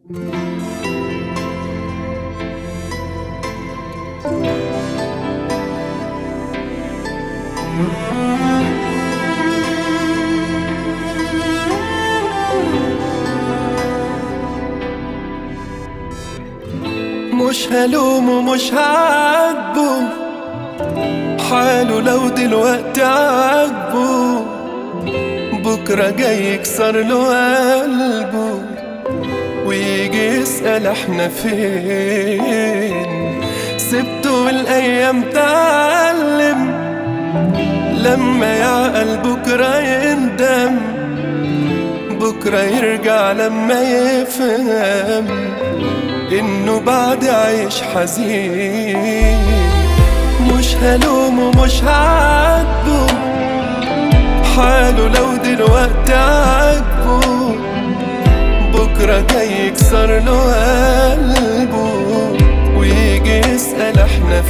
مش هلومه مش هعاتبه حاله لو دلوقتي عاجبه بكرة جاي يكسر له قلبه ويجي يسأل احنا فين سبته والأيام تعلم لما يعقل بكرة يندم بكرة يرجع لما يفهم إنه بعد عايش حزين مش هلومه مش هعاتبه حاله لو دلوقتي عاجبه بكرة جاي يكسر له قلبه ويجي يسأل احنا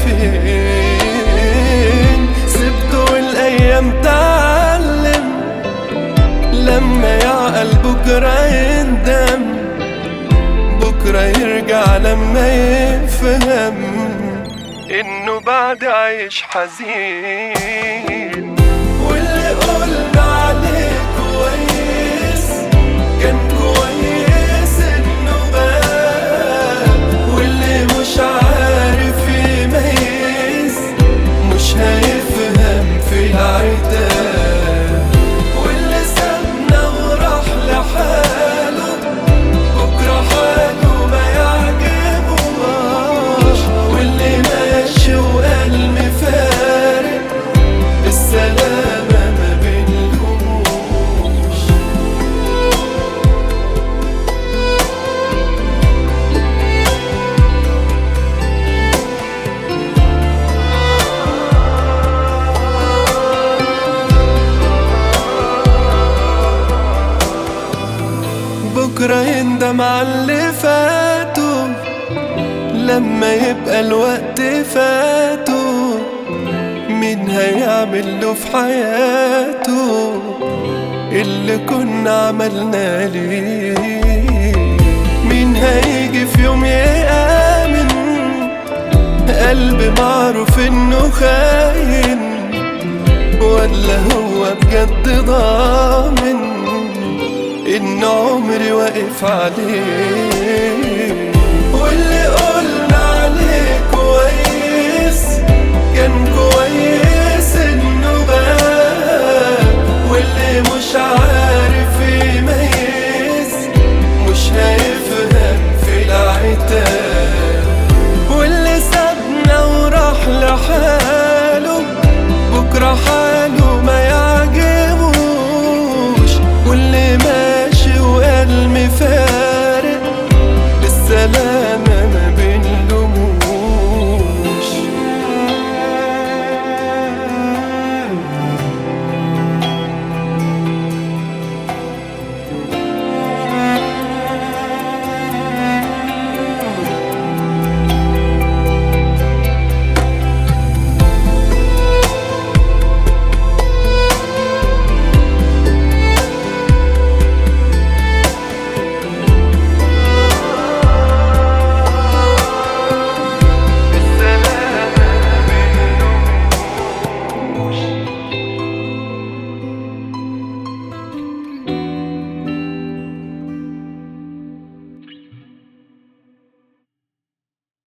فين سبته والأيام تعلم لما يعقل بكرة يندم بكرة يرجع لما يفهم إنه بعد عايش حزين واللي قلنا عليه كويس كان كويس إنه غاب واللي مش عارف يميز مش هيفهم في العتاب واللي سابنا وراح لحاله بكرة حاله ما يعجبوش واللي ماشي وقال مفارق السلامة ما بينهموش بكرة يندم على اللي فاته لما يبقى الوقت فاته مين هيعمل له في حياته اللي كنا عملنا ليه مين هيجي في يوم يآمن قلب معروف انه خاين ولا هو بجد ضامن ان عمري واقف عليه واللي